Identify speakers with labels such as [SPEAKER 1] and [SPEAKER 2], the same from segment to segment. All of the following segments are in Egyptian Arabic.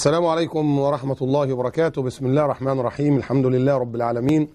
[SPEAKER 1] السلام عليكم ورحمة الله وبركاته بسم الله الرحمن الرحيم الحمد لله رب العالمين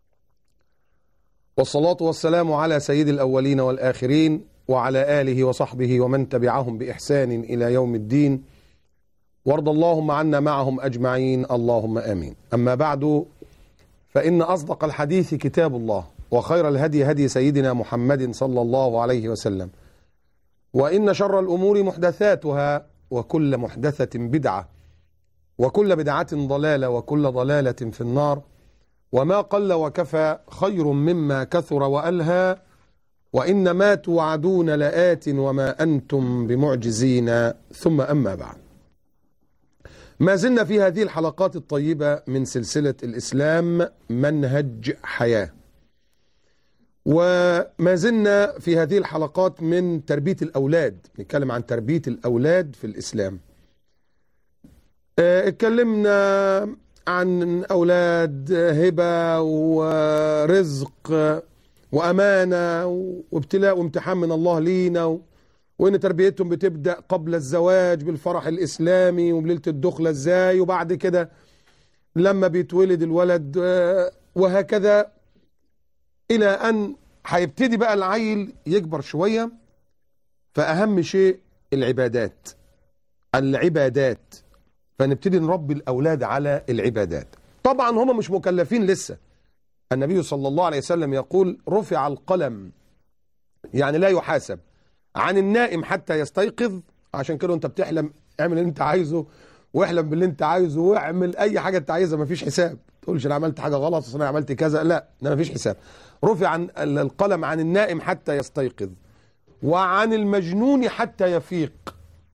[SPEAKER 1] والصلاة والسلام على سيد الأولين والآخرين وعلى آله وصحبه ومن تبعهم بإحسان إلى يوم الدين وارض اللهم عنا معهم أجمعين اللهم آمين أما بعد فإن أصدق الحديث كتاب الله وخير الهدي هدي سيدنا محمد صلى الله عليه وسلم وإن شر الأمور محدثاتها وكل محدثة بدعة وكل بدعة ضلالة وكل ضلالة في النار وما قل وكفى خير مما كثر وألهى وإن ما توعدون لآت وما أنتم بمعجزين ثم أما بعد ما زلنا في هذه الحلقات الطيبة من سلسلة الإسلام منهج حياة وما زلنا في هذه الحلقات من تربية الأولاد نتكلم عن تربية الأولاد في الإسلام اه اتكلمنا عن أولاد هبة ورزق وأمانة وابتلاء وامتحان من الله لينا وإن تربيتهم بتبدأ قبل الزواج بالفرح الإسلامي وبليلة الدخلة إزاي وبعد كده لما بيتولد الولد اه وهكذا إلى أن هيبتدي بقى العيل يكبر شوية فأهم شيء العبادات العبادات فنبتدي نربي الأولاد على العبادات طبعا هم مش مكلفين لسه النبي صلى الله عليه وسلم يقول رفع القلم يعني لا يحاسب عن النائم حتى يستيقظ عشان كده انت بتحلم اعمل اللي انت عايزه واحلم باللي انت عايزه واعمل اي حاجه انت عايزها مفيش حساب تقولش انا عملت حاجه غلط اصل انا عملت كذا لا ده مفيش حساب رفع عن القلم عن النائم حتى يستيقظ وعن المجنون حتى يفيق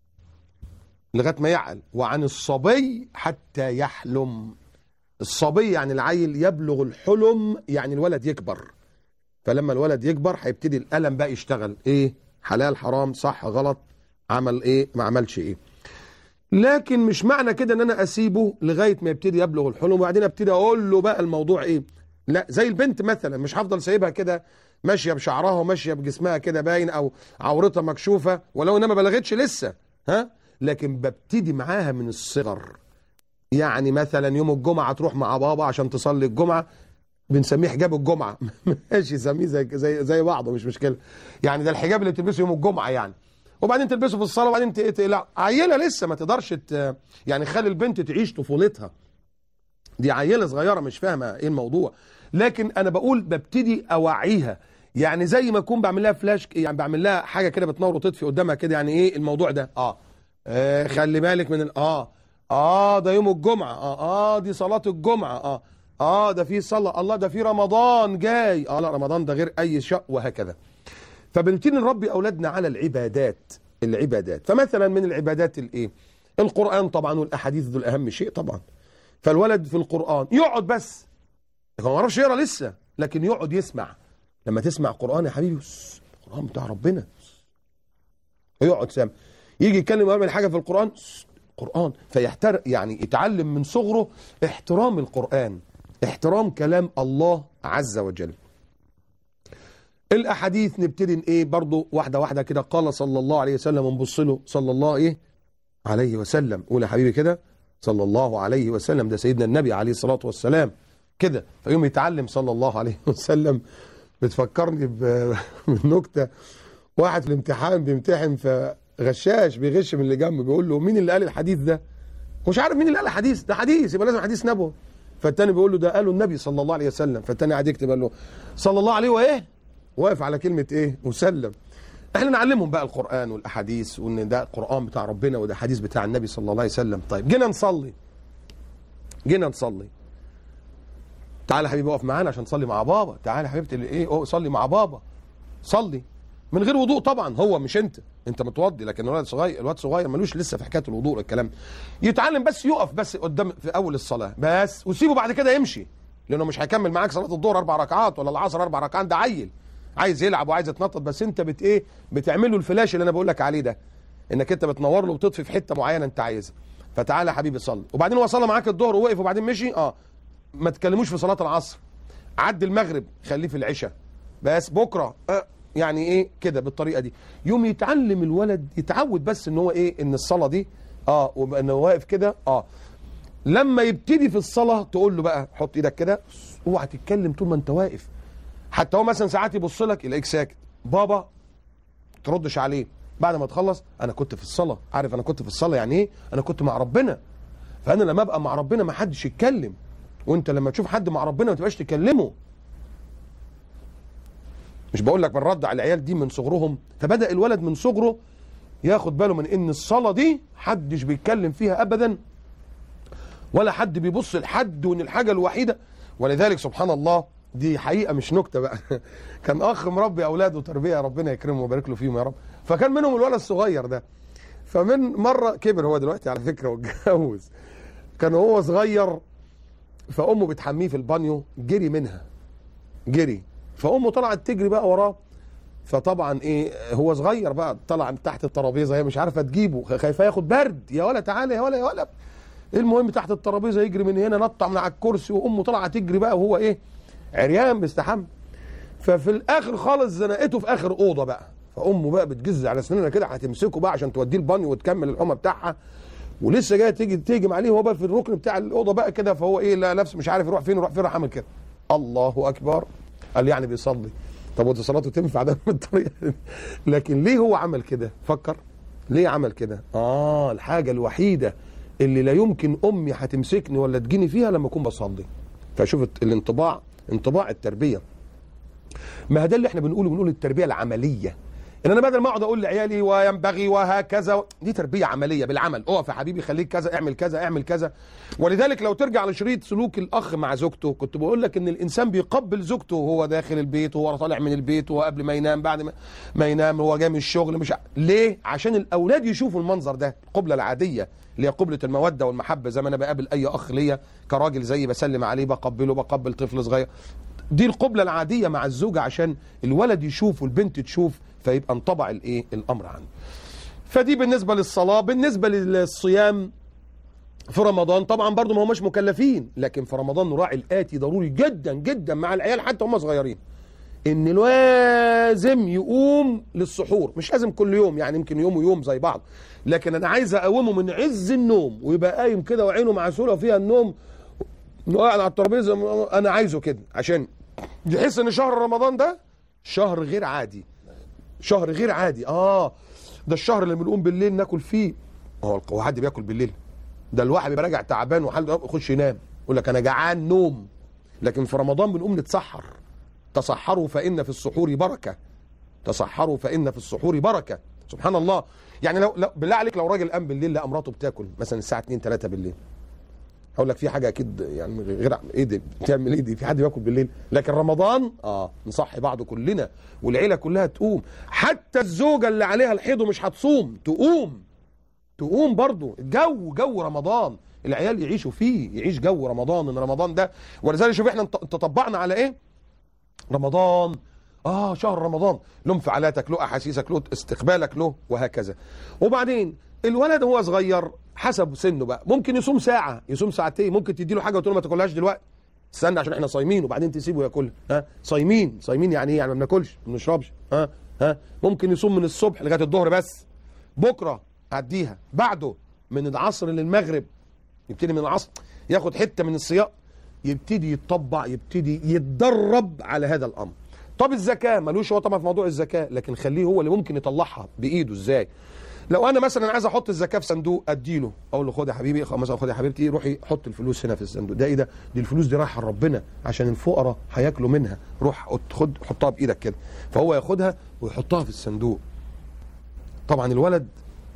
[SPEAKER 1] لغايه ما يعقل وعن الصبي حتى يحلم الصبي يعني العيل يبلغ الحلم يعني الولد يكبر فلما الولد يكبر هيبتدي القلم بقى يشتغل ايه حلال حرام صح غلط عمل ايه ما عملش ايه لكن مش معنى كده ان انا اسيبه لغايه ما يبتدي يبلغ الحلم وبعدين ابتدي اقول له بقى الموضوع ايه لا زي البنت مثلا مش هفضل سايبها كده ماشيه بشعرها وماشيه بجسمها كده باين او عورتها مكشوفه ولو انها ما بلغتش لسه ها لكن ببتدي معاها من الصغر يعني مثلا يوم الجمعه تروح مع بابا عشان تصلي الجمعه بنسميه حجاب الجمعه ماشي سميه زي زي زي بعضه مش مشكله يعني ده الحجاب اللي بتلبسه يوم الجمعه يعني وبعدين تلبسه في الصلاه وبعدين تقلع عيله لسه ما تقدرش ت... يعني خلي البنت تعيش طفولتها دي عيله صغيره مش فاهمه ايه الموضوع لكن انا بقول ببتدي اوعيها يعني زي ما اكون بعمل لها فلاش يعني بعمل لها حاجه كده بتنور وتطفي قدامها كده يعني ايه الموضوع ده اه, آه خلي بالك من ال... اه اه ده يوم الجمعه اه اه دي صلاه الجمعه اه اه ده في صلاه الله ده في رمضان جاي اه لا رمضان ده غير اي شيء وهكذا فبنبتدي نربي اولادنا على العبادات العبادات فمثلا من العبادات الايه القران طبعا والاحاديث دول اهم شيء طبعا فالولد في القران يقعد بس هو ما يعرفش يقرا لسه لكن يقعد يسمع لما تسمع قران يا حبيبي القران بتاع ربنا يقعد سامع يجي يتكلم ويعمل حاجه في القران قران فيحتر يعني يتعلم من صغره احترام القران احترام كلام الله عز وجل الاحاديث نبتدي ايه برضو واحده واحده كده قال صلى الله عليه وسلم نبص له صلى الله ايه عليه وسلم قول يا حبيبي كده صلى الله عليه وسلم ده سيدنا النبي عليه الصلاه والسلام كده فيوم يتعلم صلى الله عليه وسلم بتفكرني بنكته واحد في الامتحان بيمتحن فغشاش بيغش من اللي جنبه بيقول له مين اللي قال الحديث ده مش عارف مين اللي قال الحديث ده حديث يبقى لازم حديث نبوي فالتاني بيقول له ده قاله النبي صلى الله عليه وسلم فالتاني قاعد يكتب قال له صلى الله عليه وايه واقف على كلمه ايه وسلم احنا نعلمهم بقى القران والاحاديث وان ده القران بتاع ربنا وده حديث بتاع النبي صلى الله عليه وسلم طيب جينا نصلي جينا نصلي تعالى يا حبيبي اقف معانا عشان نصلي مع بابا تعالى يا حبيبتي ايه صلي مع بابا صلي من غير وضوء طبعا هو مش انت انت متوضي لكن الولد صغير الواد صغير ملوش لسه في حكايه الوضوء الكلام يتعلم بس يقف بس قدام في اول الصلاه بس وسيبه بعد كده يمشي لانه مش هيكمل معاك صلاه الظهر اربع ركعات ولا العصر اربع ركعات ده عيل عايز يلعب وعايز يتنطط بس انت بت ايه بتعمله الفلاش اللي انا بقول لك عليه ده انك انت بتنور له وتطفي في حته معينه انت عايزها فتعالى يا حبيبي صلي وبعدين هو صلى معاك الظهر ووقف وبعدين مشي اه ما تكلموش في صلاه العصر عد المغرب خليه في العشاء بس بكره آه يعني ايه كده بالطريقه دي يوم يتعلم الولد يتعود بس ان هو ايه ان الصلاه دي اه وانه واقف كده اه لما يبتدي في الصلاه تقول له بقى حط ايدك كده اوعى تتكلم طول ما انت واقف حتى هو مثلا ساعات يبص لك يلاقيك ساكت بابا تردش عليه بعد ما تخلص انا كنت في الصلاه عارف انا كنت في الصلاه يعني ايه انا كنت مع ربنا فانا لما ابقى مع ربنا ما حدش يتكلم وانت لما تشوف حد مع ربنا ما تبقاش تكلمه مش بقول لك بنرد على العيال دي من صغرهم فبدا الولد من صغره ياخد باله من ان الصلاه دي حدش بيتكلم فيها ابدا ولا حد بيبص لحد وان الحاجه الوحيده ولذلك سبحان الله دي حقيقه مش نكته بقى كان اخ مربي اولاده تربيه ربنا يكرمه ويبارك له فيهم يا رب فكان منهم الولد الصغير ده فمن مره كبر هو دلوقتي على فكره واتجوز كان هو صغير فامه بتحميه في البانيو جري منها جري فامه طلعت تجري بقى وراه فطبعا ايه هو صغير بقى طلع من تحت الترابيزه هي مش عارفه تجيبه خايفه ياخد برد يا ولا تعالى يا ولا يا ولا المهم تحت الترابيزه يجري من هنا نط من على الكرسي وامه طالعه تجري بقى وهو ايه عريان بيستحمى ففي الاخر خالص زنقته في اخر اوضه بقى فامه بقى بتجز على سنانها كده هتمسكه بقى عشان توديه البانيو وتكمل الحمى بتاعها ولسه جايه تيجي تهجم عليه وهو بقى في الركن بتاع الاوضه بقى كده فهو ايه لا نفسه مش عارف يروح فين يروح فين راح عامل كده الله اكبر قال لي يعني بيصلي طب وده صلاته تنفع ده بالطريقه دي لكن ليه هو عمل كده فكر ليه عمل كده اه الحاجه الوحيده اللي لا يمكن امي هتمسكني ولا تجيني فيها لما اكون بصلي فشوف الانطباع انطباع التربيه ما ده اللي احنا بنقوله بنقول التربيه العمليه ان انا بدل ما اقعد اقول لعيالي وينبغي وهكذا دي تربيه عمليه بالعمل اقف يا حبيبي خليك كذا اعمل كذا اعمل كذا ولذلك لو ترجع لشريط سلوك الاخ مع زوجته كنت بقول لك ان الانسان بيقبل زوجته وهو داخل البيت وهو طالع من البيت وهو قبل ما ينام بعد ما, ما ينام هو جاي من الشغل مش ع... ليه عشان الاولاد يشوفوا المنظر ده القبله العاديه اللي هي قبله الموده والمحبه زي ما انا بقابل اي اخ ليا كراجل زيي بسلم عليه بقبله بقبل طفل صغير دي القبله العاديه مع الزوجه عشان الولد يشوف والبنت تشوف فيبقى انطبع الايه الامر عنه فدي بالنسبه للصلاه بالنسبه للصيام في رمضان طبعا برضو ما هماش مكلفين لكن في رمضان نراعي الاتي ضروري جدا جدا مع العيال حتى هم صغيرين ان لازم يقوم للسحور مش لازم كل يوم يعني يمكن يوم ويوم زي بعض لكن انا عايز اقومه من عز النوم ويبقى قايم كده وعينه معسوله فيها النوم قاعد على الترابيزه انا عايزه كده عشان يحس ان شهر رمضان ده شهر غير عادي شهر غير عادي اه ده الشهر اللي بنقوم بالليل ناكل فيه هو هو حد بياكل بالليل ده الواحد بيبقى راجع تعبان وحالته يخش ينام يقول لك انا جعان نوم لكن في رمضان بنقوم نتسحر تصحروا فان في السحور بركه تصحروا فان في السحور بركه سبحان الله يعني لو, لو بالله عليك لو راجل قام بالليل لقى مراته بتاكل مثلا الساعه 2 3 بالليل هقول لك في حاجه اكيد يعني غير ايه دي بتعمل ايه دي في حد بياكل بالليل لكن رمضان اه نصحي بعض كلنا والعيله كلها تقوم حتى الزوجه اللي عليها الحيض ومش هتصوم تقوم تقوم برضو جو جو رمضان العيال يعيشوا فيه يعيش جو رمضان ان رمضان ده ولذلك شوف احنا تطبقنا على ايه رمضان اه شهر رمضان له انفعالاتك له احاسيسك له استقبالك له وهكذا وبعدين الولد هو صغير حسب سنه بقى ممكن يصوم ساعه يصوم ساعتين ممكن تدي له حاجه وتقول له ما تاكلهاش دلوقتي استنى عشان احنا صايمين وبعدين تسيبه ياكلها ها صايمين صايمين يعني ايه يعني ما بناكلش ما بنشربش ها ها ممكن يصوم من الصبح لغايه الظهر بس بكره عديها بعده من العصر للمغرب يبتدي من العصر ياخد حته من الصيام يبتدي يتطبع يبتدي يتدرب على هذا الامر طب الزكاه ملوش هو طبعا في موضوع الزكاه لكن خليه هو اللي ممكن يطلعها بايده ازاي لو انا مثلا عايز احط الزكاه في صندوق اديله اقول له خد يا حبيبي مثلا خد يا حبيبتي روحي حط الفلوس هنا في الصندوق ده ايه ده دي الفلوس دي رايحه لربنا عشان الفقراء هياكلوا منها روح خد حطها بايدك كده فهو ياخدها ويحطها في الصندوق طبعا الولد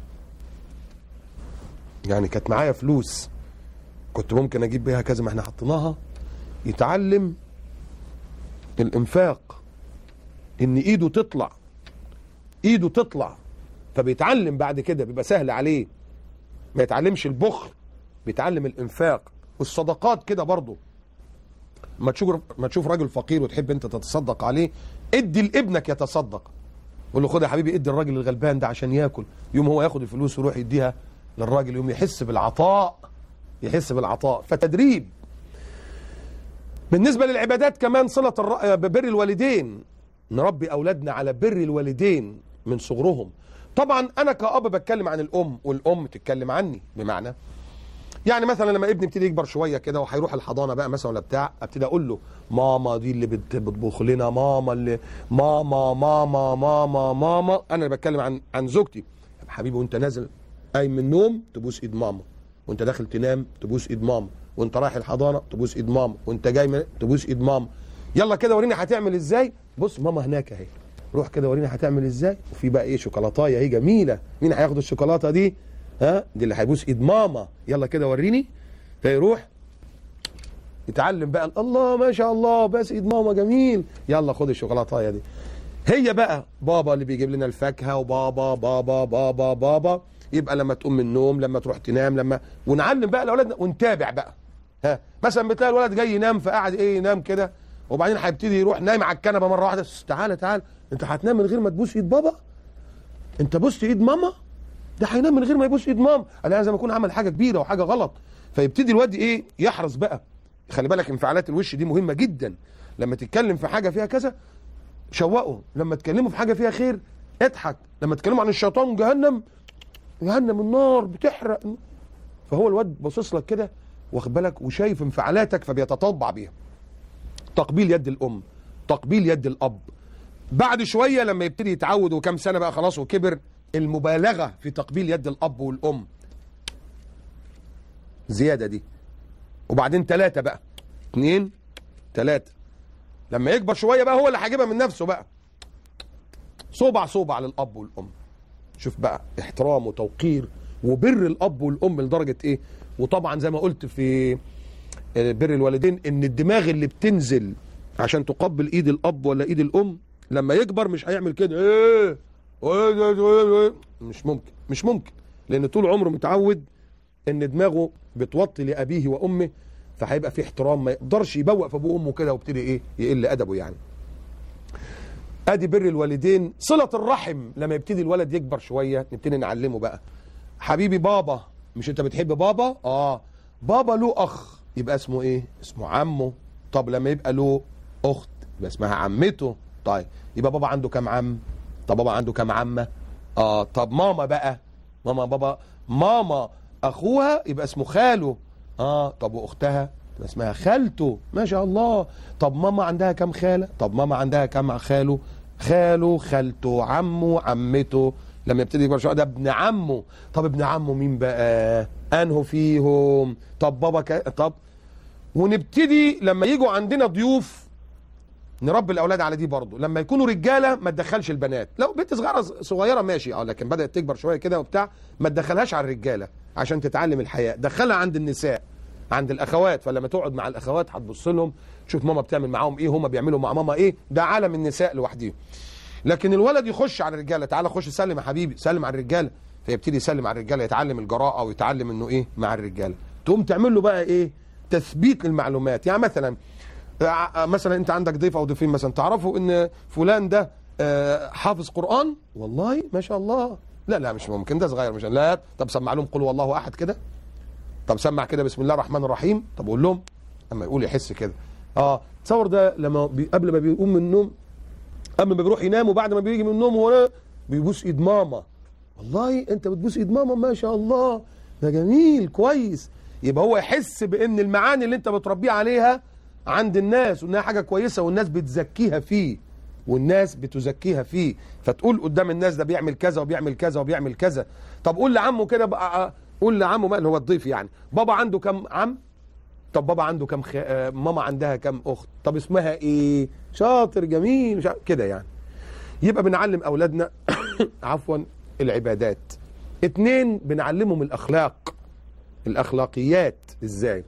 [SPEAKER 1] يعني كانت معايا فلوس كنت ممكن اجيب بيها كذا ما احنا حطيناها يتعلم الانفاق ان ايده تطلع ايده تطلع فبيتعلم بعد كده بيبقى سهل عليه ما يتعلمش البخل بيتعلم الانفاق والصدقات كده برضه ما تشوف ما تشوف راجل فقير وتحب انت تتصدق عليه ادي لابنك يتصدق قول له خد يا حبيبي ادي الراجل الغلبان ده عشان ياكل يوم هو ياخد الفلوس ويروح يديها للراجل يوم يحس بالعطاء يحس بالعطاء فتدريب بالنسبه للعبادات كمان صله الر... ببر الوالدين نربي اولادنا على بر الوالدين من صغرهم طبعا انا كأب بتكلم عن الام والام تتكلم عني بمعنى يعني مثلا لما ابني يبتدي يكبر شويه كده وهيروح الحضانه بقى مثلا ولا بتاع ابتدي اقول له ماما دي اللي بت- بتطبخ لنا ماما اللي ماما ماما ماما ماما انا اللي بتكلم عن عن زوجتي يا حبيبي وانت نازل قايم من النوم تبوس ايد ماما وانت داخل تنام تبوس ايد ماما وانت رايح الحضانه تبوس ايد ماما وانت جاي من تبوس ايد ماما يلا كده وريني هتعمل ازاي بص ماما هناك اهي روح كده وريني هتعمل ازاي وفي بقى ايه شوكولاتايه اهي جميله مين هياخد الشوكولاته دي ها دي اللي هيبوس ايد ماما يلا كده وريني فيروح يتعلم بقى الله ما شاء الله بس ايد ماما جميل يلا خد الشوكولاتايه دي هي بقى بابا اللي بيجيب لنا الفاكهه وبابا بابا بابا بابا يبقى لما تقوم من النوم لما تروح تنام لما ونعلم بقى لاولادنا ونتابع بقى ها مثلا بتلاقي الولد جاي ينام فقعد ايه ينام كده وبعدين هيبتدي يروح نايم على الكنبه مره واحده تعالى تعالى انت هتنام من غير ما تبوس ايد بابا انت بوست ايد ماما ده هينام من غير ما يبوس ايد ماما انا لازم اكون عمل حاجه كبيره وحاجه غلط فيبتدي الواد ايه يحرص بقى خلي بالك انفعالات الوش دي مهمه جدا لما تتكلم في حاجه فيها كذا شوقه لما تكلموا في حاجه فيها خير اضحك لما تكلموا عن الشيطان وجهنم جهنم النار بتحرق فهو الواد باصص لك كده واخد بالك وشايف انفعالاتك فبيتطبع بيها تقبيل يد الام تقبيل يد الاب بعد شويه لما يبتدي يتعود وكم سنه بقى خلاص وكبر المبالغه في تقبيل يد الاب والام زياده دي وبعدين ثلاثه بقى اثنين ثلاثه لما يكبر شويه بقى هو اللي هيجيبها من نفسه بقى صوبع صوبع للاب والام شوف بقى احترام وتوقير وبر الاب والام لدرجه ايه وطبعا زي ما قلت في آه، بر الوالدين ان الدماغ اللي بتنزل عشان تقبل ايد الاب ولا ايد الام لما يكبر مش هيعمل كده ايه إيه ده- ده- ده- مش ممكن مش ممكن لان طول عمره متعود ان دماغه بتوطي لابيه وامه فهيبقى في احترام ما يقدرش يبوق في ابوه وامه كده ويبتدي ايه يقل ادبه يعني ادي بر الوالدين صله الرحم لما يبتدي الولد يكبر شويه نبتدي نعلمه بقى حبيبي بابا مش انت بتحب بابا اه بابا له اخ يبقى اسمه ايه اسمه عمه طب لما يبقى له اخت يبقى اسمها عمته طيب يبقى بابا عنده كام عم طب بابا عنده كام عمه اه طب ماما بقى ماما بابا ماما اخوها يبقى اسمه خاله اه طب واختها يبقى اسمها خالته ما شاء الله طب ماما عندها كام خاله طب ماما عندها كام خاله خاله خالته عمه عمته لما يبتدي يكبر شويه ده ابن عمه طب ابن عمه مين بقى انه فيهم طب بابا ك... طب ونبتدي لما يجوا عندنا ضيوف نربي الاولاد على دي برضه لما يكونوا رجاله ما تدخلش البنات لو بنت صغيره صغيره ماشي اه لكن بدات تكبر شويه كده وبتاع ما تدخلهاش على الرجاله عشان تتعلم الحياه دخلها عند النساء عند الاخوات فلما تقعد مع الاخوات هتبص لهم تشوف ماما بتعمل معاهم ايه هما بيعملوا مع ماما ايه ده عالم النساء لوحدهم لكن الولد يخش على الرجاله تعالى خش سلم يا حبيبي سلم على الرجاله فيبتدي يسلم على الرجاله يتعلم الجراءه ويتعلم انه ايه مع الرجاله تقوم تعمل له بقى ايه تثبيت للمعلومات يعني مثلا ع- مثلا انت عندك ضيف او ضيفين مثلا تعرفوا ان فلان ده آه، حافظ قران والله ما شاء الله لا لا مش ممكن ده صغير مش لا طب سمع لهم قل والله احد كده طب سمع كده بسم الله الرحمن الرحيم طب قول لهم اما يقول يحس كده اه تصور ده لما بي قبل ما بيقوم من النوم اما ما بيروح ينام وبعد ما بيجي من النوم هو بيبوس ايد ماما والله انت بتبوس ايد ماما ما شاء الله ده جميل كويس يبقى هو يحس بان المعاني اللي انت بتربيه عليها عند الناس وانها حاجه كويسه والناس بتزكيها فيه والناس بتزكيها فيه فتقول قدام الناس ده بيعمل كذا وبيعمل كذا وبيعمل كذا طب قول لعمه كده بقى قول لعمه بقى اللي هو الضيف يعني بابا عنده كم عم طب بابا عنده كم خ... آه، ماما عندها كم اخت طب اسمها ايه شاطر جميل مش عارف- كده يعني يبقى بنعلم اولادنا عفوا العبادات اتنين بنعلمهم الاخلاق الاخلاقيات ازاي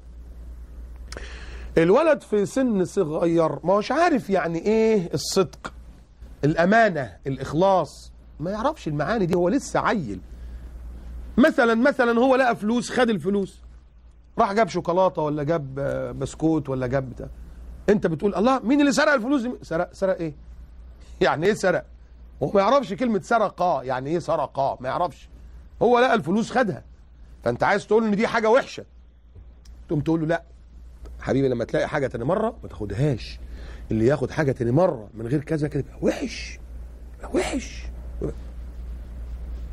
[SPEAKER 1] الولد في سن صغير ما هوش عارف يعني ايه الصدق الامانه الاخلاص ما يعرفش المعاني دي هو لسه عيل مثلا مثلا هو لقى فلوس خد الفلوس راح جاب شوكولاته ولا جاب آه، بسكوت ولا جاب بتاع انت بتقول الله مين اللي سرق الفلوس دي سرق سرق ايه يعني ايه سرق هو ما يعرفش كلمه سرقه يعني ايه سرقه ما يعرفش هو لقى الفلوس خدها فانت عايز تقول ان دي حاجه وحشه تقوم تقول له لا حبيبي لما تلاقي حاجه تاني مره ما تاخدهاش اللي ياخد حاجه تاني مره من غير كذا كده يبقى وحش يبقى وحش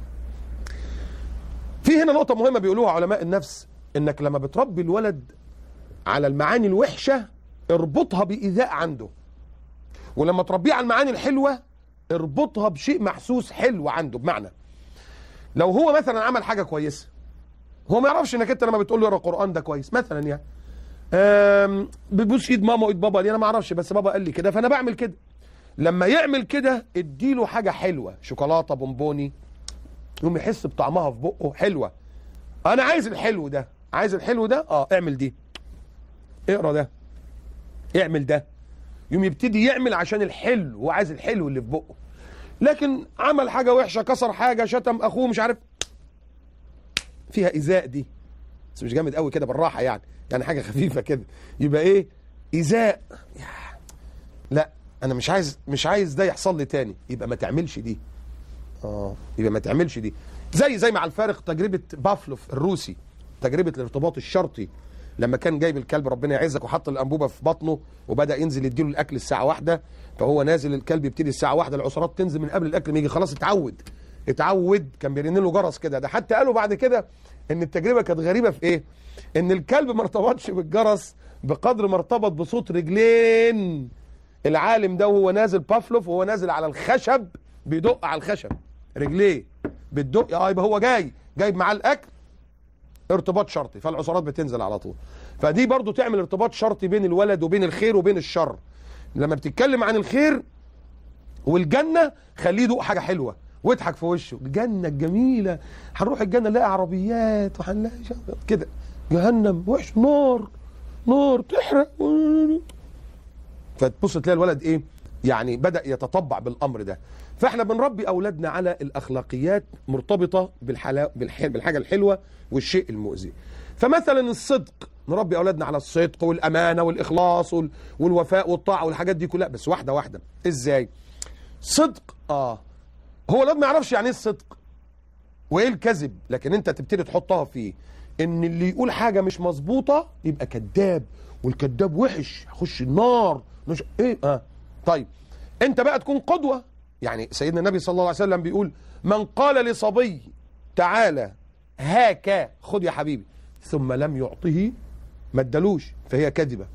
[SPEAKER 1] في هنا نقطة مهمة بيقولوها علماء النفس انك لما بتربي الولد على المعاني الوحشة اربطها بإيذاء عنده ولما تربيه على المعاني الحلوة اربطها بشيء محسوس حلو عنده بمعنى لو هو مثلا عمل حاجة كويسة هو ما يعرفش انك انت لما بتقول له اقرا القرآن ده كويس مثلا يعني أم، بتبوس ايد ماما وايد بابا دي انا ما اعرفش بس بابا قال لي كده فانا بعمل كده لما يعمل كده اديله حاجة حلوة شوكولاتة بونبوني يقوم يحس بطعمها في بقه حلوة انا عايز الحلو ده عايز الحلو ده اه اعمل دي اقرا ده اعمل ده يوم يبتدي يعمل عشان الحلو هو عايز الحلو اللي في بقه لكن عمل حاجة وحشة كسر حاجة شتم اخوه مش عارف فيها ايذاء دي بس مش جامد قوي كده بالراحة يعني يعني حاجة خفيفة كده يبقى ايه ايذاء يا- لا انا مش عايز مش عايز ده يحصل لي تاني يبقى ما تعملش دي اه يبقى ما تعملش دي زي زي مع الفارق تجربه بافلوف الروسي تجربه الارتباط الشرطي لما كان جايب الكلب ربنا يعزك وحط الانبوبه في بطنه وبدا ينزل يديله الاكل الساعه واحدة فهو نازل الكلب يبتدي الساعه واحدة العصارات تنزل من قبل الاكل ما يجي خلاص اتعود اتعود كان بيرن له جرس كده ده حتى قالوا بعد كده ان التجربه كانت غريبه في ايه ان الكلب ما ارتبطش بالجرس بقدر ما ارتبط بصوت رجلين العالم ده وهو نازل بافلوف وهو نازل على الخشب بيدق على الخشب رجليه بتدق اه يبقى هو جاي جايب معاه الاكل ارتباط شرطي فالعصارات بتنزل على طول فدي برضو تعمل ارتباط شرطي بين الولد وبين الخير وبين الشر لما بتتكلم عن الخير والجنه خليه يدوق حاجه حلوه واضحك في وشه الجنه الجميله هنروح الجنه نلاقي عربيات وهنلاقي شغل- كده جهنم وحش نار نار تحرق فتبص تلاقي الولد ايه يعني بدا يتطبع بالامر ده فاحنا بنربي اولادنا على الاخلاقيات مرتبطه بالحلا بالح- بالحاجه الحلوه والشيء المؤذي فمثلا الصدق نربي اولادنا على الصدق والامانه والاخلاص وال- والوفاء والطاعه والحاجات دي كلها بس واحده واحده ازاي صدق اه هو الواد ما يعرفش يعني ايه الصدق وايه الكذب لكن انت تبتدي تحطها فيه ان اللي يقول حاجه مش مظبوطه يبقى كذاب والكذاب وحش هيخش النار مش ايه اه طيب انت بقى تكون قدوه يعني سيدنا النبي صلى الله عليه وسلم بيقول من قال لصبي تعالى هاك خد يا حبيبي ثم لم يعطه ما ادالوش فهي كذبه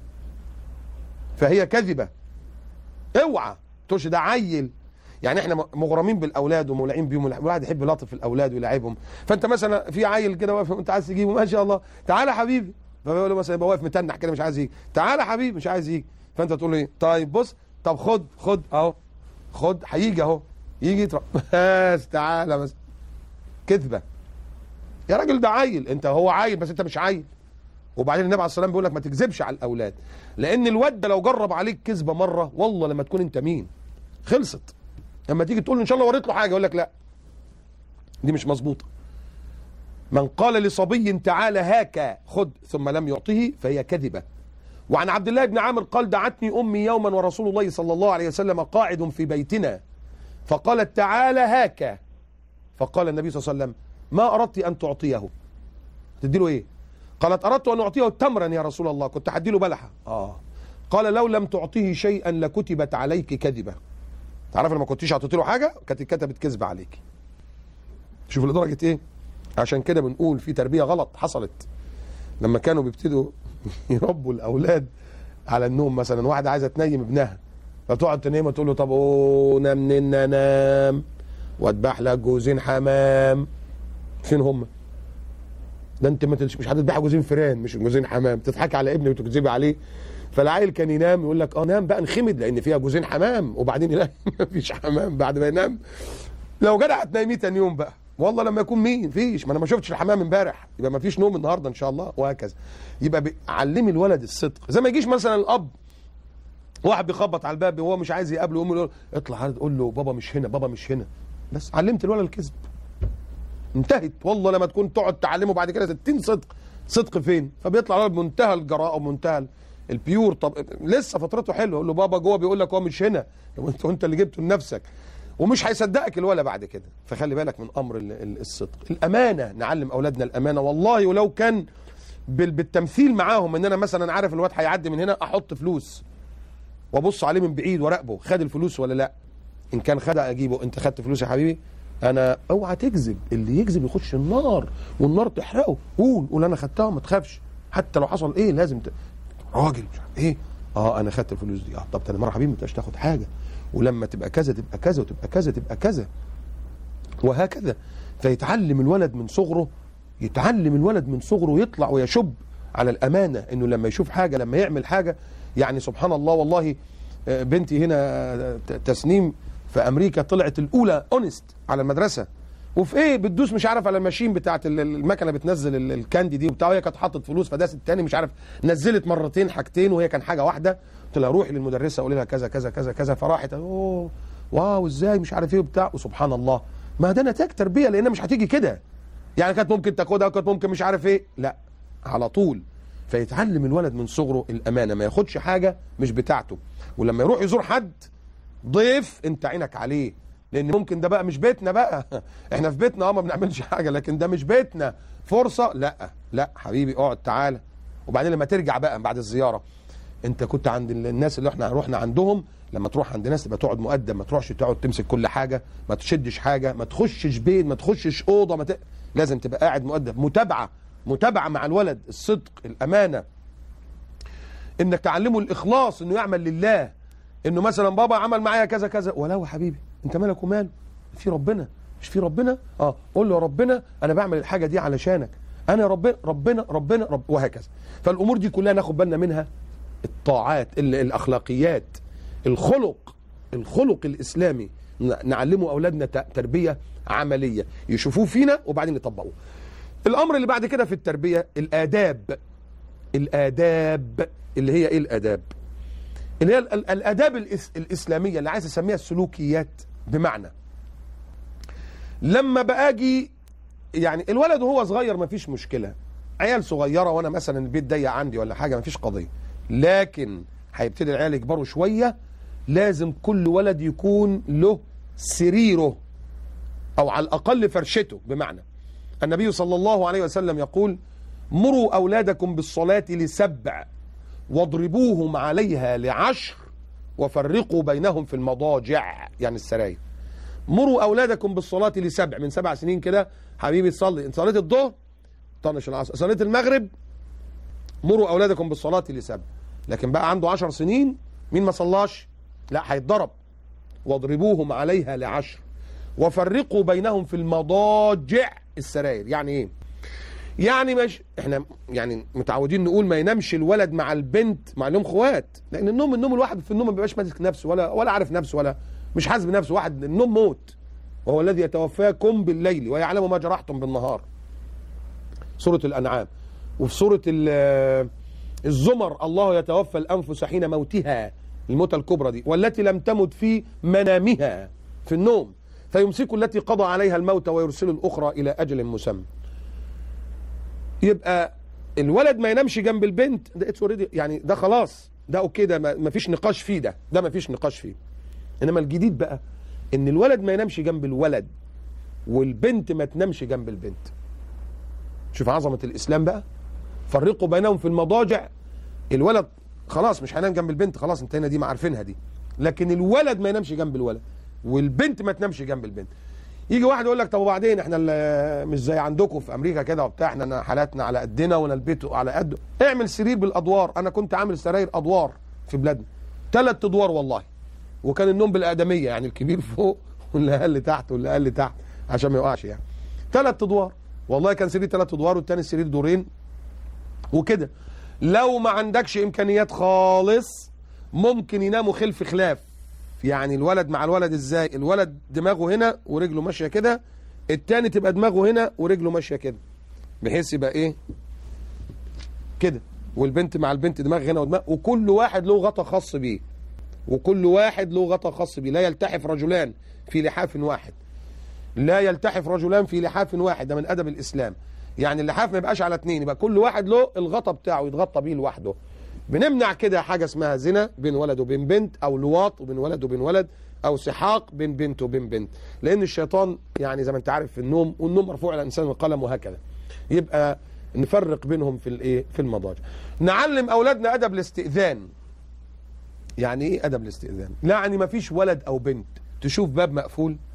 [SPEAKER 1] فهي كذبه اوعى تقولش ده عيل يعني احنا مغرمين بالاولاد ومولعين بيهم الواحد يحب يلاطف الاولاد ويلعبهم فانت مثلا في عيل كده واقف وانت عايز تجيبه ما شاء الله تعالى يا حبيبي فبيقول له مثلا يبقى واقف متنح كده مش عايز يجي تعالى يا حبيبي مش عايز يجي فانت تقول له ايه طيب بص طب خد خد اهو خد هيجي اهو يجي يترق بس تعالى بس كذبه يا راجل ده عيل انت هو عيل بس انت مش عيل وبعدين النبي عليه الصلاه والسلام بيقول لك ما تكذبش على الاولاد لان الواد ده لو جرب عليك كذبه مره والله لما تكون انت مين خلصت لما تيجي تقول له ان شاء الله وريت له حاجه يقول لك لا دي مش مظبوطه من قال لصبي تعالى هاك خذ ثم لم يعطه فهي كذبه وعن عبد الله بن عامر قال دعتني امي يوما ورسول الله صلى الله عليه وسلم قاعد في بيتنا فقالت تعالى هاك فقال النبي صلى الله عليه وسلم ما اردت ان تعطيه تدي له ايه قالت اردت ان اعطيه تمرا يا رسول الله كنت هدي له بلحه اه قال لو لم تعطيه شيئا لكتبت عليك كذبه تعرف لما كنتيش اعطيت له حاجه كانت اتكتبت كذبه عليك شوف لدرجه ايه عشان كده بنقول في تربيه غلط حصلت لما كانوا بيبتدوا يربوا الاولاد على النوم مثلا واحده عايزه تنيم ابنها فتقعد تنيمه تقول له طب اوه نام ننا نام واذبح لك جوزين حمام فين هم؟ ده انت ما تلش- مش هتذبح جوزين فيران مش جوزين حمام تضحكي على ابنك وتكذبي عليه فالعيل كان ينام يقول لك اه نام بقى نخمد لان فيها جوزين حمام وبعدين يلاقي مفيش حمام بعد ما ينام لو جدع هتناميه تاني يوم بقى والله لما يكون مين فيش ما انا ما شفتش الحمام امبارح يبقى ما فيش نوم النهارده ان شاء الله وهكذا يبقى بي- علمي الولد الصدق زي ما يجيش مثلا الاب واحد بيخبط على الباب وهو مش عايز يقابله يقوم يقول له اطلع عاد قول له بابا مش هنا بابا مش هنا بس علمت الولد الكذب انتهت والله لما تكون تقعد تعلمه بعد كده 60 صدق صدق فين فبيطلع الولد بمنتهى الجراءه ومنتهى البيور طب لسه فطرته حلوه يقول له بابا جوه بيقول لك هو مش هنا وانت وانت اللي جبته لنفسك ومش هيصدقك الولد بعد كده فخلي بالك من امر ال- ال- الصدق الامانه نعلم اولادنا الامانه والله ولو كان بال- بالتمثيل معاهم ان انا مثلا عارف الواد هيعدي من هنا احط فلوس وابص عليه من بعيد وراقبه خد الفلوس ولا لا ان كان خدها اجيبه انت خدت فلوس يا حبيبي انا اوعى تكذب اللي يكذب يخش النار والنار تحرقه قول قول انا خدتها ما تخافش حتى لو حصل ايه لازم ت... راجل مش عارف ايه اه انا خدت الفلوس دي اه طب تاني مره حبيبي ما تبقاش تاخد حاجه ولما تبقى كذا تبقى كذا وتبقى كذا تبقى كذا وهكذا فيتعلم الولد من صغره يتعلم الولد من صغره يطلع ويشب على الامانه انه لما يشوف حاجه لما يعمل حاجه يعني سبحان الله والله آه، بنتي هنا آه، ت- تسنيم في امريكا طلعت الاولى اونست على المدرسه وفي ايه بتدوس مش عارف على الماشين بتاعت ال- المكنه بتنزل ال- الكاندي دي وبتاع وهي كانت حاطط فلوس فداست التاني مش عارف نزلت مرتين حاجتين وهي كان حاجه واحده قلت لها روحي للمدرسه قولي لها كذا كذا كذا كذا فراحت اوه واو ازاي مش عارف ايه وبتاع وسبحان الله ما ده نتاج تربيه لانها مش هتيجي كده يعني كانت ممكن تاخدها وكانت ممكن مش عارف ايه لا على طول فيتعلم الولد من صغره الامانه ما ياخدش حاجه مش بتاعته ولما يروح يزور حد ضيف انت عينك عليه لان ممكن ده بقى مش بيتنا بقى احنا في بيتنا اه ما بنعملش حاجه لكن ده مش بيتنا فرصه لا لا حبيبي اقعد تعالى وبعدين لما ترجع بقى بعد الزياره انت كنت عند الناس اللي احنا رحنا عندهم لما تروح عند ناس تبقى تقعد مؤدب ما تروحش تقعد تمسك كل حاجه ما تشدش حاجه ما تخشش بيت ما تخشش اوضه ما ت... لازم تبقى قاعد مؤدب متابعه متابعه مع الولد الصدق الامانه انك تعلمه الاخلاص انه يعمل لله انه مثلا بابا عمل معايا كذا كذا ولو يا حبيبي انت مالك وماله في ربنا مش في ربنا اه قول له يا ربنا انا بعمل الحاجه دي علشانك انا يا ربنا ربنا ربنا رب وهكذا فالامور دي كلها ناخد بالنا منها الطاعات ال- الاخلاقيات الخلق الخلق الاسلامي ن- نعلمه اولادنا ت- تربيه عمليه يشوفوه فينا وبعدين يطبقوه الامر اللي بعد كده في التربيه الاداب الاداب اللي هي ايه الاداب اللي هي ال- ال- الاداب الإس الاسلاميه اللي عايز اسميها السلوكيات بمعنى لما باجي يعني الولد وهو صغير ما فيش مشكله عيال صغيره وانا مثلا البيت ضيق عندي ولا حاجه ما فيش قضيه لكن هيبتدي العيال يكبروا شويه لازم كل ولد يكون له سريره او على الاقل فرشته بمعنى النبي صلى الله عليه وسلم يقول مروا اولادكم بالصلاه لسبع واضربوهم عليها لعشر وفرقوا بينهم في المضاجع يعني السراير مروا اولادكم بالصلاه لسبع من سبع سنين كده حبيبي تصلي ان صليت الظهر طنش العصر صليت المغرب مروا اولادكم بالصلاه لسبع لكن بقى عنده عشر سنين مين ما صلاش لا هيتضرب واضربوهم عليها لعشر وفرقوا بينهم في المضاجع السراير يعني ايه يعني مش احنا يعني متعودين نقول ما ينامش الولد مع البنت مع انهم اخوات لان النوم النوم الواحد في النوم ما بيبقاش ماسك نفسه ولا ولا عارف نفسه ولا مش حاسس بنفسه واحد النوم موت وهو الذي يتوفاكم بالليل ويعلم ما جرحتم بالنهار سورة الأنعام وفي سورة ال- الزمر الله يتوفى الأنفس حين موتها الموتة الكبرى دي والتي لم تمت في منامها في النوم فيمسك التي قضى عليها الموت ويرسل الأخرى إلى أجل مسمى يبقى الولد ما ينامش جنب البنت ده اتس اوريدي يعني ده خلاص ده اوكي ده ما ما فيش نقاش فيه ده ده ما فيش نقاش فيه انما الجديد بقى ان الولد ما ينامش جنب الولد والبنت ما تنامش جنب البنت شوف عظمة الإسلام بقى فرقوا بينهم في المضاجع الولد خلاص مش هينام جنب البنت خلاص انتهينا دي ما عارفينها دي لكن الولد ما ينامش جنب الولد والبنت ما تنامش جنب البنت يجي واحد يقول لك طب وبعدين احنا ال- مش زي عندكم في امريكا كده وبتاع احنا حالاتنا على قدنا وانا البيت على قده اعمل سرير بالادوار انا كنت عامل سراير ادوار في بلادنا ثلاث ادوار والله وكان النوم بالادميه يعني الكبير فوق واللي اقل تحت واللي اقل تحت عشان ما يقعش يعني ثلاث ادوار والله كان سرير ثلاث ادوار والتاني سرير دورين وكده لو ما عندكش امكانيات خالص ممكن يناموا خلف خلاف يعني الولد مع الولد ازاي الولد دماغه هنا ورجله ماشيه كده التاني تبقى دماغه هنا ورجله ماشيه كده بحيث يبقى ايه كده والبنت مع البنت دماغ هنا ودماغ وكل واحد له غطا خاص بيه وكل واحد له غطا خاص بيه لا يلتحف رجلان في لحاف واحد لا يلتحف رجلان في لحاف واحد ده من ادب الاسلام يعني اللحاف ما يبقاش على اتنين يبقى كل واحد له الغطا بتاعه يتغطى بيه لوحده بنمنع كده حاجه اسمها زنا بين ولد وبين بنت او لواط وبين ولد وبين ولد او سحاق بين بنت وبين بنت لان الشيطان يعني زي ما انت عارف في النوم والنوم مرفوع على الانسان القلم وهكذا يبقى نفرق بينهم في الايه في المضاجع نعلم اولادنا ادب الاستئذان يعني ايه ادب الاستئذان يعني ما فيش ولد او بنت تشوف باب مقفول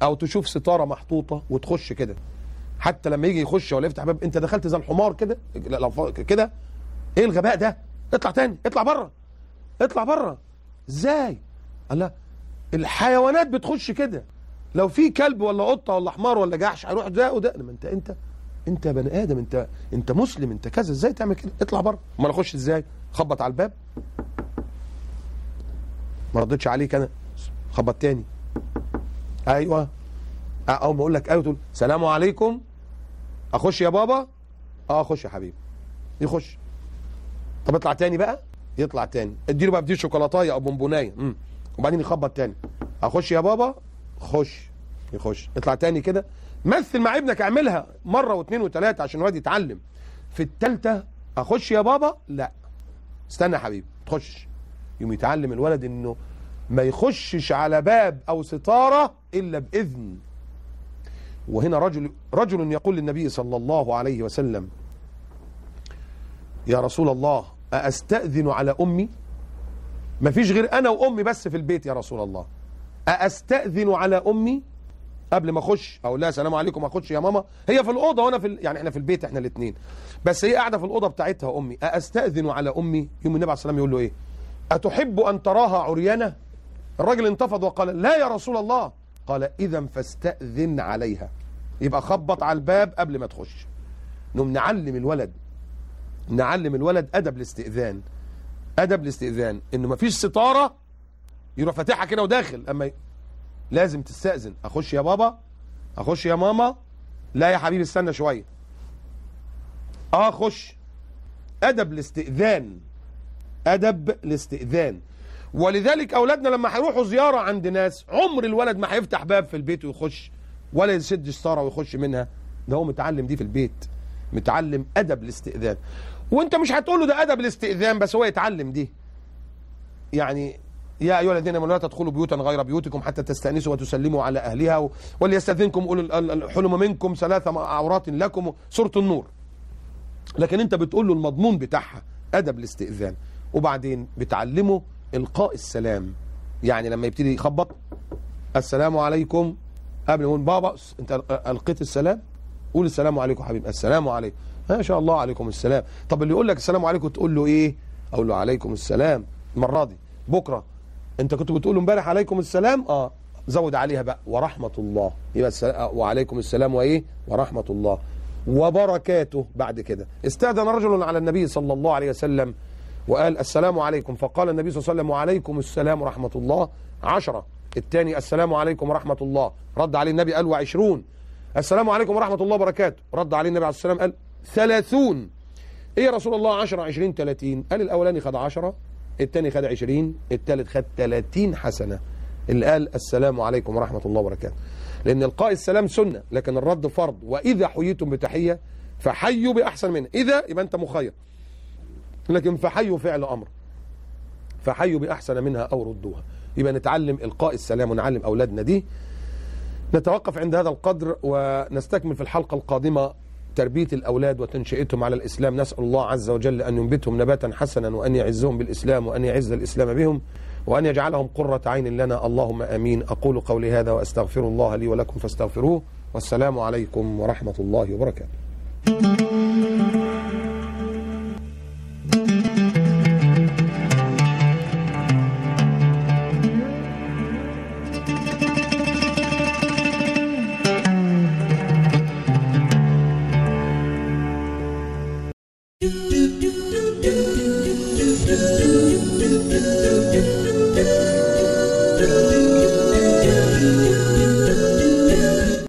[SPEAKER 1] او تشوف ستاره محطوطه وتخش كده حتى لما يجي يخش ولا يفتح باب انت دخلت زي الحمار كده لا- لو ف- كده ايه الغباء ده اطلع تاني اطلع بره اطلع بره ازاي الله الحيوانات بتخش كده لو في كلب ولا قطه ولا حمار ولا جحش هيروح ده وده ما انت انت انت بني ادم انت انت مسلم انت كذا ازاي تعمل كده اطلع بره امال اخش ازاي خبط على الباب ما ردتش عليك انا خبط تاني ايوه اول ما اقول لك ايوه تقول سلام عليكم اخش يا بابا اه اخش يا حبيبي يخش طب اطلع تاني بقى يطلع تاني اديله بقى بدي شوكولاتايه او بونبونايه امم وبعدين يخبط تاني اخش يا بابا خش يخش اطلع تاني كده مثل مع ابنك اعملها مره واثنين وثلاثه عشان الواد يتعلم في الثالثه اخش يا بابا لا استنى يا حبيبي تخش يوم يتعلم الولد انه ما يخشش على باب او ستاره الا باذن وهنا رجل رجل يقول للنبي صلى الله عليه وسلم يا رسول الله أأستأذن على أمي ما فيش غير أنا وأمي بس في البيت يا رسول الله أأستأذن على أمي قبل ما أخش أقول لها السلام عليكم أخش يا ماما هي في الأوضة وأنا في ال... يعني إحنا في البيت إحنا الاتنين بس هي قاعدة في الأوضة بتاعتها أمي أأستأذن على أمي يوم النبي عليه الصلاة والسلام يقول له إيه أتحب أن تراها عريانة الراجل انتفض وقال لا يا رسول الله قال إذا فاستأذن عليها يبقى خبط على الباب قبل ما تخش نقوم نعلم الولد نعلم الولد ادب الاستئذان ادب الاستئذان انه مفيش ستاره يروح فاتحها كده وداخل اما ي... لازم تستاذن اخش يا بابا اخش يا ماما لا يا حبيبي استنى شويه اه خش ادب الاستئذان ادب الاستئذان ولذلك اولادنا لما هيروحوا زياره عند ناس عمر الولد ما هيفتح باب في البيت ويخش ولا يسد ستاره ويخش منها ده هو متعلم دي في البيت متعلم ادب الاستئذان وانت مش هتقول له ده ادب الاستئذان بس هو يتعلم دي يعني يا ايها الذين امنوا لا تدخلوا بيوتا غير بيوتكم حتى تستانسوا وتسلموا على اهلها و- وليستاذنكم اولو ال- ال- الحلم منكم ثلاث عورات لكم سوره النور لكن انت بتقول له المضمون بتاعها ادب الاستئذان وبعدين بتعلمه القاء السلام يعني لما يبتدي يخبط السلام عليكم قبل ما يقول بابا انت القيت السلام قول السلام عليكم حبيبي السلام عليكم ما شاء الله عليكم السلام طب اللي يقول لك السلام عليكم تقول له ايه اقول له عليكم السلام المره دي بكره انت كنت بتقول له امبارح عليكم السلام اه زود عليها بقى ورحمه الله يبقى السلام وعليكم السلام وايه ورحمه الله وبركاته بعد كده استأذن رجل على النبي صلى الله عليه وسلم وقال السلام عليكم فقال النبي صلى الله عليه وسلم وعليكم السلام ورحمة الله عشرة الثاني السلام عليكم ورحمة الله رد عليه النبي قال وعشرون السلام عليكم ورحمة الله وبركاته رد عليه النبي عليه الصلاة والسلام قال ثلاثون ايه يا رسول الله عشرة عشرين ثلاثين قال الاولاني خد عشرة الثاني خد عشرين الثالث خد ثلاثين حسنة اللي قال السلام عليكم ورحمة الله وبركاته لأن إلقاء السلام سنة لكن الرد فرض وإذا حييتم بتحية فحيوا بأحسن منها إذا يبقى أنت مخير لكن فحيوا فعل أمر فحيوا بأحسن منها أو ردوها يبقى نتعلم إلقاء السلام ونعلم أولادنا دي نتوقف عند هذا القدر ونستكمل في الحلقة القادمة تربية الأولاد وتنشئتهم على الإسلام نسأل الله عز وجل أن ينبتهم نباتا حسنا وأن يعزهم بالإسلام وأن يعز الإسلام بهم وأن يجعلهم قرة عين لنا اللهم آمين أقول قولي هذا وأستغفر الله لي ولكم فاستغفروه والسلام عليكم ورحمة الله وبركاته
[SPEAKER 2] do do do do do do do